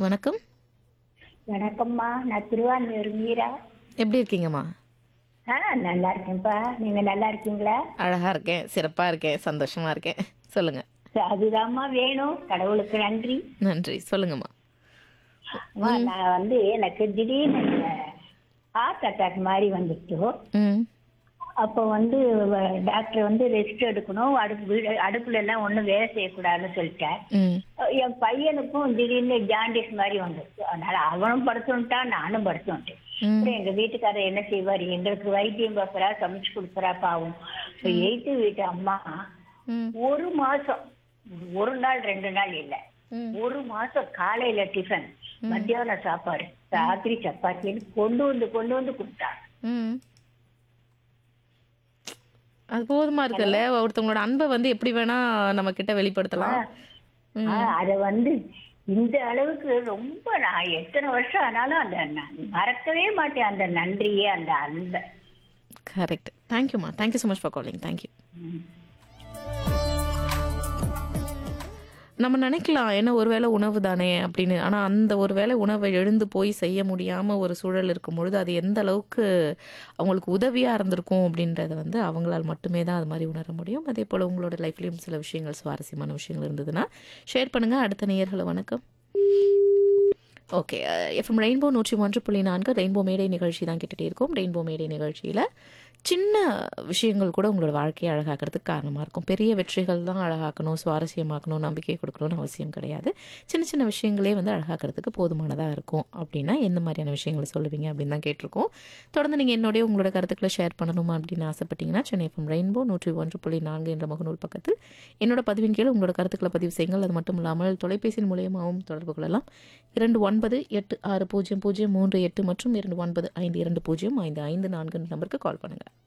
வணக்கம் வணக்கம்மா நான் திருவான்மையூர் மீரா எப்படி இருக்கீங்கம்மா ஆ நல்லா இருக்கேன்ப்பா நீங்க நல்லா இருக்கீங்களா அழகா இருக்கேன் சிறப்பா இருக்கேன் சந்தோஷமா இருக்கேன் சொல்லுங்க சரி, அதுதாம்மா வேணும் கடவுளுக்கு நன்றி நன்றி சொல்லுங்கம்மா அம்மா, நான் வந்து எனக்கு திடீர்னு ஹார்ட் அட்டாக் மாதிரி வந்துச்சு ம் அப்போ வந்து வ- டாக்டர் வந்து ரெஸ்ட் எடுக்கணும் அடுப்பு வீடு அடுப்புல எல்லாம் ஒன்றும் வேலை செய்யக்கூடாதுன்னு சொல்லிட்டேன் ம் என் பையனுக்கும் திடீர்னு ஜாண்டிஸ் மாதிரி வந்துச்சு அதனால அவனும் படுத்துட்டான் நானும் படுத்துட்டேன் ம் அப்புறம் எங்க வீட்டுக்காரர் என்ன செய்வாரு எங்களுக்கு வைத்தியம் பார்க்கறா சமைச்சு கொடுக்குறா பாவம் இப்ப எய்த்து வீட்டு அம்மா ம் ஒரு மாசம் ஒரு நாள் ரெண்டு நாள் இல்ல ம் ஒரு மாசம் காலையில டிஃபன் மத்தியானம் சாப்பாடு ராத்திரி சப்பாத்தின்னு கொண்டு வந்து கொண்டு வந்து கொடுத்தாங்க ம் அது போதுமா இருக்குல்ல ஒருத்தவங்களோட அன்பை வந்து எப்படி வேணா நம்ம கிட்ட வெளிப்படுத்தலாம் ஆ, அத வந்து இந்த அளவுக்கு ரொம்ப நான் எத்தனை வருஷம் ஆனாலும் அந்த நான் மறக்கவே மாட்டேன் அந்த நன்றியே அந்த அன்பை கரெக்ட் தேங்க்யூம்மா thank you so much for calling thank you ம். நம்ம நினைக்கலாம் என்ன ஒருவேளை உணவு தானே அப்படின்னு ஆனால் அந்த ஒரு வேளை உணவை எழுந்து போய் செய்ய முடியாமல் ஒரு சூழல் இருக்கும் பொழுது அது எந்த அளவுக்கு அவங்களுக்கு உதவியாக இருந்திருக்கும் அப்படின்றத வந்து அவங்களால் மட்டுமே தான் அது மாதிரி உணர முடியும் அதே போல் உங்களோட லைஃப்லேயும் சில விஷயங்கள் சுவாரஸ்யமான விஷயங்கள் இருந்ததுன்னா ஷேர் பண்ணுங்கள் அடுத்த நேயர்களை வணக்கம் ஓகே எஃப்எம் ரெயின்போ நூற்றி ஒன்று புள்ளி நான்கு ரெயின்போ மேடை நிகழ்ச்சி தான் கேட்டுகிட்டே இருக்கோம் ரெயின்போ மேடை நிகழ்ச்சியில் சின்ன விஷயங்கள் கூட உங்களோட வாழ்க்கையை அழகாக்கிறதுக்கு காரணமாக இருக்கும் பெரிய வெற்றிகள் தான் அழகாக்கணும் சுவாரஸ்யமாக்கணும் நம்பிக்கை கொடுக்கணும்னு அவசியம் கிடையாது சின்ன சின்ன விஷயங்களே வந்து அழகாக்கிறதுக்கு போதுமானதாக இருக்கும் அப்படின்னா எந்த மாதிரியான விஷயங்களை சொல்லுவீங்க அப்படின்னு தான் கேட்டிருக்கோம் தொடர்ந்து நீங்கள் என்னுடைய உங்களோட கருத்துக்களை ஷேர் பண்ணணுமா அப்படின்னு ஆசைப்பட்டீங்கன்னா சென்னை எஃப்எம் ரெயின்போ நூற்றி ஒன்று புள்ளி நான்கு என்ற முகநூல் பக்கத்தில் என்னோட பதிவின் கீழ் உங்களோட கருத்துக்களை பதிவு செய்யுங்கள் அது மட்டும் இல்லாமல் தொலைபேசியின் மூலியமாகவும் தொடர்பு கொள்ளலாம் இரண்டு ஒன்பது எட்டு ஆறு பூஜ்ஜியம் பூஜ்ஜியம் மூன்று எட்டு மற்றும் இரண்டு ஒன்பது ஐந்து இரண்டு பூஜ்ஜியம் ஐந்து ஐந்து நான்கு நம்பருக்கு கால் பண்ணுங்கள்